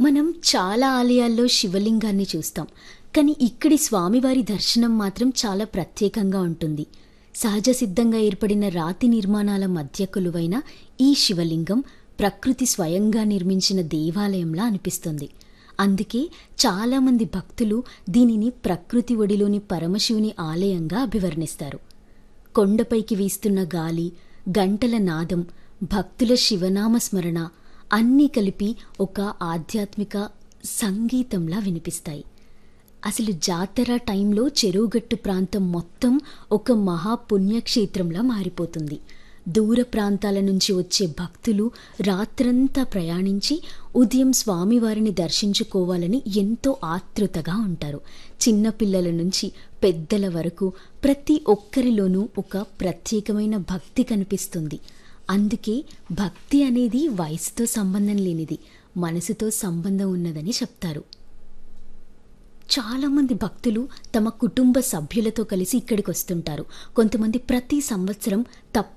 మనం చాలా ఆలయాల్లో శివలింగాన్ని చూస్తాం కానీ ఇక్కడి స్వామివారి దర్శనం మాత్రం చాలా ప్రత్యేకంగా ఉంటుంది సహజ సిద్ధంగా ఏర్పడిన రాతి నిర్మాణాల మధ్య కొలువైన ఈ శివలింగం ప్రకృతి స్వయంగా నిర్మించిన దేవాలయంలా అనిపిస్తుంది అందుకే చాలామంది భక్తులు దీనిని ప్రకృతి ఒడిలోని పరమశివుని ఆలయంగా అభివర్ణిస్తారు కొండపైకి వీస్తున్న గాలి గంటల నాదం భక్తుల శివనామ స్మరణ అన్నీ కలిపి ఒక ఆధ్యాత్మిక సంగీతంలా వినిపిస్తాయి అసలు జాతర టైంలో చెరువుగట్టు ప్రాంతం మొత్తం ఒక మహాపుణ్యక్షేత్రంలా మారిపోతుంది దూర ప్రాంతాల నుంచి వచ్చే భక్తులు రాత్రంతా ప్రయాణించి ఉదయం స్వామివారిని దర్శించుకోవాలని ఎంతో ఆతృతగా ఉంటారు చిన్నపిల్లల నుంచి పెద్దల వరకు ప్రతి ఒక్కరిలోనూ ఒక ప్రత్యేకమైన భక్తి కనిపిస్తుంది అందుకే భక్తి అనేది వయసుతో సంబంధం లేనిది మనసుతో సంబంధం ఉన్నదని చెప్తారు చాలామంది భక్తులు తమ కుటుంబ సభ్యులతో కలిసి ఇక్కడికి వస్తుంటారు కొంతమంది ప్రతి సంవత్సరం తప్ప